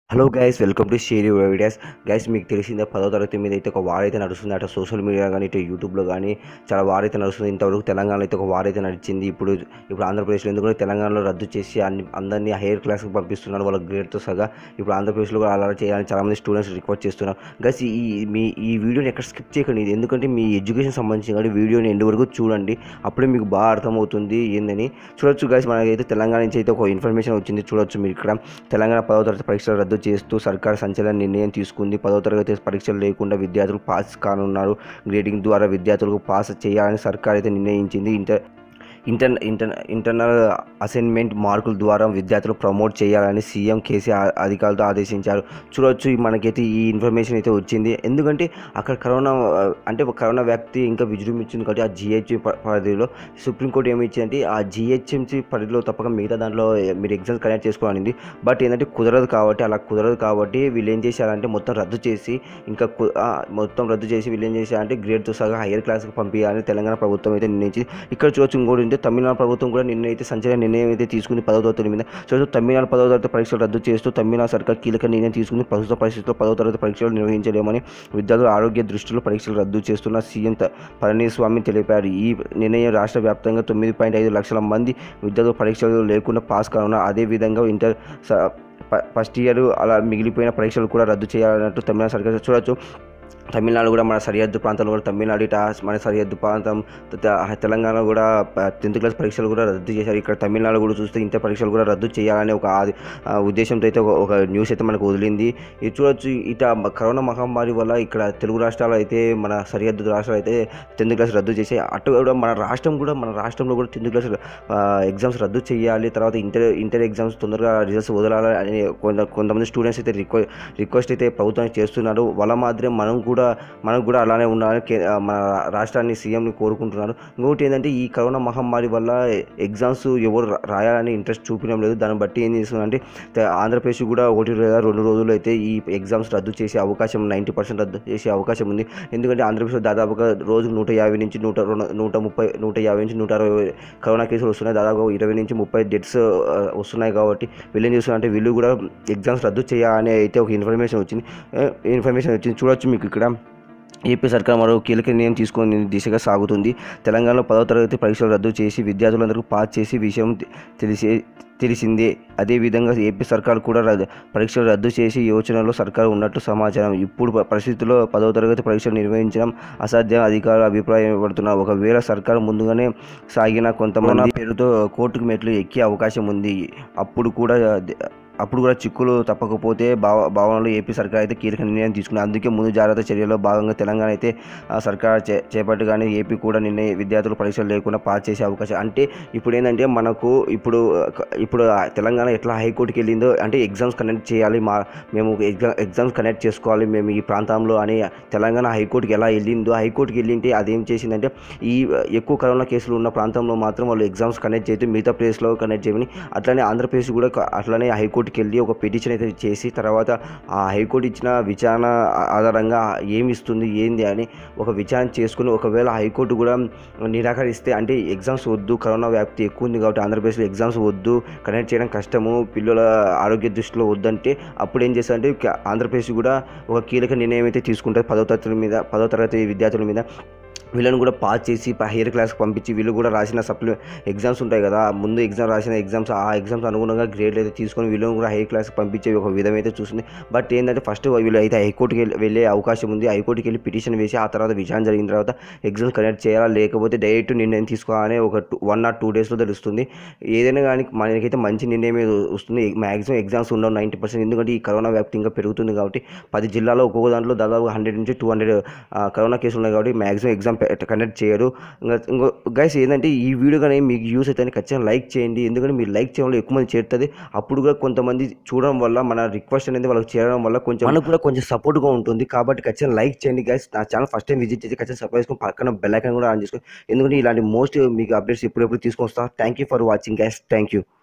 hello guys welcome to share your videos guys మీకు తెలిసిందే పదో తరగతి మీద అయితే ఒక వార్ అయితే నడుస్తుంది అటు సోషల్ మీడియా కానీ ఇటు యూట్యూబ్లో కానీ చాలా వార్ అయితే నడుస్తుంది ఇంతవరకు తెలంగాణలో అయితే ఒక వార్ అయితే నడిచింది ఇప్పుడు ఇప్పుడు ఆంధ్రప్రదేశ్లో ఎందుకంటే తెలంగాణలో రద్దు చేసి అన్ని అందరినీ హైయర్ క్లాస్కి పంపిస్తున్నారు వాళ్ళ గ్రేడ్తో సగా ఇప్పుడు ఆంధ్రప్రదేశ్లో కూడా అలా చేయాలని చాలామంది స్టూడెంట్స్ రిక్వెస్ట్ చేస్తున్నారు గైస్ ఈ మీ ఈ వీడియోని ఎక్కడ స్కిప్ చేయకండి ఇది ఎందుకంటే మీ ఎడ్యుకేషన్ సంబంధించి కానీ వీడియోని ఎండ్ వరకు చూడండి అప్పుడే మీకు బాగా అర్థమవుతుంది ఏందని చూడొచ్చు గైస్ మనకైతే తెలంగాణ నుంచి అయితే ఒక ఇన్ఫర్మేషన్ వచ్చింది చూడొచ్చు మీరు ఇక్కడ తెలంగాణ పదవ తరగతి పరీక్షలు రద్దు చేస్తూ సర్కార్ సంచలన నిర్ణయం తీసుకుంది పదవ తరగతి పరీక్షలు లేకుండా విద్యార్థులు పాస్ కానున్నారు గ్రేడింగ్ ద్వారా విద్యార్థులకు పాస్ చేయాలని సర్కార్ అయితే నిర్ణయించింది inter inter inter internal assignment మార్కుల ద్వారా విద్యార్థులు ప్రమోట్ చేయాలని సీఎం కేసీఆర్ అధికారులతో ఆదేశించారు చూడొచ్చు మనకైతే ఈ ఇన్ఫర్మేషన్ అయితే వచ్చింది ఎందుకంటే అక్కడ కరోనా ఆ, అంటే ఒక కరోనా వ్యాప్తి ఇంకా విజృంభించింది కాబట్టి ఆ జిహెచ్ పరిధిలో సుప్రీంకోర్టు ఏమి ఇచ్చిందంటే ఆ జిహెచ్ఎంసీ పరిధిలో తప్పక మిగతా దాంట్లో మీరు ఎగ్జామ్స్ కనెక్ట్ చేసుకోవాలని బట్ ఏంటంటే కుదరదు కాబట్టి అలా కుదరదు కాబట్టి వీళ్ళు ఏం చేశారంటే మొత్తం రద్దు చేసి ఇంకా కు- ఆ, మొత్తం రద్దు చేసి వీళ్ళు ఏం చేశారంటే గ్రేడ్తో సహా హైయర్ క్లాస్కి పంపించాలని తెలంగాణ ప్రభుత్వం అయితే నిర్ణయించింది ఇక్కడ చూడొచ్చు ఇంకోటి ఉంటే తమిళనాడు ప్రభుత్వం కూడా నిన్న అయితే సంచలన నిర్ణయం అయితే తీసుకుంది పదవ తరగతి మీద చూడొచ్చు తమిళనాడు పదవ తరగతి పరీక్షలు రద్దు చేస్తూ తమిళనాడు సర్కార్ కీలక నిర్ణయం తీసుకుంది ప్రస్తుత పరిస్థితుల్లో పదవ తరగతి పరీక్షలు నిర్వహించలేమని విద్యార్థుల ఆరోగ్య దృష్టిలో పరీక్షలు రద్దు చేస్తున్న సీఎం త- పళనిస్వామి తెలిపారు ఈ నిర్ణయం రాష్ట్ర వ్యాప్తంగా తొమ్మిది పాయింట్ ఐదు లక్షల మంది విద్యార్థులు పరీక్షలు లేకుండా పాస్ కానున్నారు అదేవిధంగా ఇంటర్ స- ఫ- ఫస్ట్ ఇయర్ అలా మిగిలిపోయిన పరీక్షలు కూడా రద్దు చేయాలన్నట్టు తమిళనాడు సర్కార్ చూడొచ్చు తమిళనాడు కూడా మన సరిహద్దు ప్రాంతంలో కూడా తమిళనాడు ఇట మన సరిహద్దు ప్రాంతం త- తెలంగాణ కూడా టెన్త్ క్లాస్ పరీక్షలు కూడా రద్దు చేశారు ఇక్కడ తమిళనాడు కూడా చూస్తే ఇంటర్ పరీక్షలు కూడా రద్దు చేయాలనే ఒక ఆది- ఆ, ఉద్దేశంతో అయితే ఒక- ఒక న్యూస్ అయితే మనకు వదిలింది ఇది చూడొచ్చు ఇట మ- కరోనా మహమ్మారి వల్ల ఇక్కడ తెలుగు రాష్ట్రాలు అయితే మన సరిహద్దు రాష్ట్రాలు అయితే టెన్త్ క్లాస్ రద్దు చేసి అటు కూడా మన రాష్ట్రం కూడా మన రాష్ట్రంలో కూడా టెన్త్ క్లాస్ ఎగ్జామ్స్ రద్దు చేయాలి తర్వాత ఇంటర్ ఇంటర్ ఎగ్జామ్స్ తొందరగా రిజల్ట్స్ వదలాలి అని కొంత కొంతమంది స్టూడెంట్స్ అయితే రిక్వె రిక్వెస్ట్ అయితే ప్రభుత్వానికి చేస్తున్నారు వాళ్ళ మాదిరి మనం కూడా మనకు కూడా అలానే ఉండాలని కే- ఆ, మన రాష్ట్రాన్ని సీఎంని కోరుకుంటున్నారు ఇంకొకటి ఏంటంటే ఈ కరోనా మహమ్మారి వల్ల ఎగ్జామ్స్ ఎవరు రా- రాయాలని ఇంట్రెస్ట్ చూపించడం లేదు దాన్ని బట్టి ఏం చేస్తుందంటే తే- ఆంధ్రప్రదేశ్ కూడా ఒకటి లేదా రెండు రోజులు అయితే ఈ ఎగ్జామ్స్ రద్దు చేసే అవకాశం నైంటీ పర్సెంట్ రద్దు చేసే అవకాశం ఉంది ఎందుకంటే ఆంధ్రప్రదేశ్లో దాదాపుగా రోజుకు నూట యాభై నుంచి నూట రెండు నూట ముప్పై నూట యాభై నుంచి నూట అరవై కరోనా కేసులు వస్తున్నాయి దాదాపు ఇరవై నుంచి ముప్పై డెత్స్ వస్తున్నాయి కాబట్టి వీళ్ళు ఏం చేస్తున్నారంటే వీళ్ళు కూడా ఎగ్జామ్స్ రద్దు చేయాలని అయితే ఒక ఇన్ఫర్మేషన్ వచ్చింది ఇన్ఫర్మేషన్ వచ్చింది చూడొచ్చు మీకు ఇక్కడ ఏపీ సర్కార్ మరో కీలక నిర్ణయం తీసుకొని దిశగా సాగుతుంది తెలంగాణలో పదవ తరగతి పరీక్షలు రద్దు చేసి విద్యార్థులందరికీ పాస్ చేసి విషయం తె- తెలిసే తెలిసిందే అదేవిధంగా ఏపీ సర్కార్ కూడా రద్దు పరీక్షలు రద్దు చేసి యోచనలో సర్కారు ఉన్నట్టు సమాచారం ఇప్పుడు ప- పరిస్థితుల్లో పదవ తరగతి పరీక్షలు నిర్వహించడం అసాధ్యం అధికారులు అభిప్రాయపడుతున్నారు ఒకవేళ సర్కారు ముందుగానే సాగిన కొంతమంది పేరుతో కోర్టుకు మెట్లు ఎక్కే అవకాశం ఉంది అప్పుడు కూడా అప్పుడు కూడా చిక్కులు తప్పకపోతే భావ భావనలో ఏపీ సర్కార్ అయితే కీలక నిర్ణయం తీసుకుంది అందుకే ముందు జాగ్రత్త చర్యలో భాగంగా తెలంగాణ అయితే ఆ, సర్కార్ చే చేపట్టగానే ఏపీ కూడా నిన్న విద్యార్థులు పరీక్షలు లేకుండా పాస్ చేసే అవకాశం అంటే ఇప్పుడు ఏంటంటే మనకు ఇప్పుడు ఇప్పుడు ఆ తెలంగాణ ఎట్లా హైకోర్టుకి వెళ్ళిందో అంటే ఎగ్జామ్స్ కనెక్ట్ చేయాలి మా మేము ఎగ్జామ్ ఎగ్జామ్స్ కనెక్ట్ చేసుకోవాలి మేము ఈ ప్రాంతంలో అని తెలంగాణ హైకోర్టుకి ఎలా వెళ్ళిందో హైకోర్టుకి వెళ్ళింటే అదేం చేసిందంటే ఈ ఎక్కువ కరోనా కేసులు ఉన్న ప్రాంతంలో మాత్రం వాళ్ళు ఎగ్జామ్స్ కనెక్ట్ చేయొద్దు మిగతా ప్లేస్లో కనెక్ట్ చేయమని అట్లనే ఆంధ్రప్రదేశ్ కూడా క- అట్లనే హైకోర్టుకి వెళ్ళి ఒక పిటిషన్ అయితే చేసి తర్వాత ఆ హైకోర్టు ఇచ్చిన విచారణ ఆ- ఆధారంగా ఏమి ఇస్తుంది ఏంది అని ఒక విచారణ చేసుకుని ఒకవేళ హైకోర్టు కూడా నిరాకరిస్తే అంటే ఎగ్జామ్స్ వద్దు కరోనా వ్యాప్తి ఎక్కువ ఉంది కాబట్టి ఆంధ్రప్రదేశ్లో ఎగ్జామ్స్ వద్దు కనెక్ట్ చేయడం కష్టము పిల్లల ఆరోగ్య దృష్టిలో వద్దంటే అప్పుడు ఏం చేస్తారంటే క- ఆంధ్రప్రదేశ్ కూడా ఒక కీలక నిర్ణయం అయితే తీసుకుంటారు పదో తరగతి మీద పదో తరగతి విద్యార్థుల మీద వీళ్ళని కూడా పాస్ చేసి హైయర్ క్లాస్కి పంపించి వీళ్ళు కూడా రాసిన సప్లి ఎగ్జామ్స్ ఉంటాయి కదా ముందు ఎగ్జామ్ రాసిన ఎగ్జామ్స్ ఆ ఎగ్జామ్స్ అనుగుణంగా గ్రేడ్లు అయితే తీసుకొని వీళ్ళని కూడా హైయర్ క్లాస్కి పంపించే ఒక విధం అయితే చూస్తుంది బట్ ఏంటంటే ఫస్ట్ వీళ్ళు అయితే హైకోర్టుకి వెళ్ళి వెళ్ళే అవకాశం ఉంది హైకోర్టుకి వెళ్ళి పిటిషన్ వేసి ఆ తర్వాత విచారణ జరిగిన తర్వాత ఎగ్జామ్స్ కనెక్ట్ చేయాలా లేకపోతే డైరెక్ట్ నిర్ణయం తీసుకోవాలని ఒక టూ వన్ ఆర్ టూ డేస్లో తెలుస్తుంది ఏదైనా కానీ మనకైతే మంచి నిర్ణయమే వస్తుంది మ్యాక్సిమం ఎగ్జామ్స్ ఉండవు నైంటీ పర్సెంట్ ఎందుకంటే ఈ కరోనా వ్యాప్తి ఇంకా పెరుగుతుంది కాబట్టి పది జిల్లాలో ఒక్కొక్క దాంట్లో దాదాపు హండ్రెడ్ నుంచి టూ హండ్రెడ్ కరోనా కేసులు ఉన్నాయి కాబట్టి మ్యాక్సిమం ఎగ్జామ్ కనెక్ట్ చేయరు ఇంకా ఇంకో గైస్ ఏంటంటే ఈ వీడియో కానీ మీకు యూస్ అయితే ఖచ్చితంగా లైక్ చేయండి ఎందుకంటే మీరు లైక్ చేయడం వల్ల ఎక్కువ మంది చేరుతుంది అప్పుడు కూడా కొంతమంది చూడడం వల్ల మన రిక్వెస్ట్ అనేది వాళ్ళకి చేరడం వల్ల కొంచెం మనకు కూడా కొంచెం సపోర్ట్గా ఉంటుంది కాబట్టి ఖచ్చితంగా లైక్ చేయండి గైస్ నా ఛానల్ ఫస్ట్ టైం విజిట్ చేసి ఖచ్చితంగా సబ్స్క్రైబ్ చేసుకొని పక్కన బెల్ ఐకాన్ కూడా ఆన్ చేసుకోండి ఎందుకంటే ఇలాంటి మోస్ట్ మీకు అప్డేట్స్ ఎప్పుడెప్పుడు తీసుకొస్తా thank you for watching guys thank you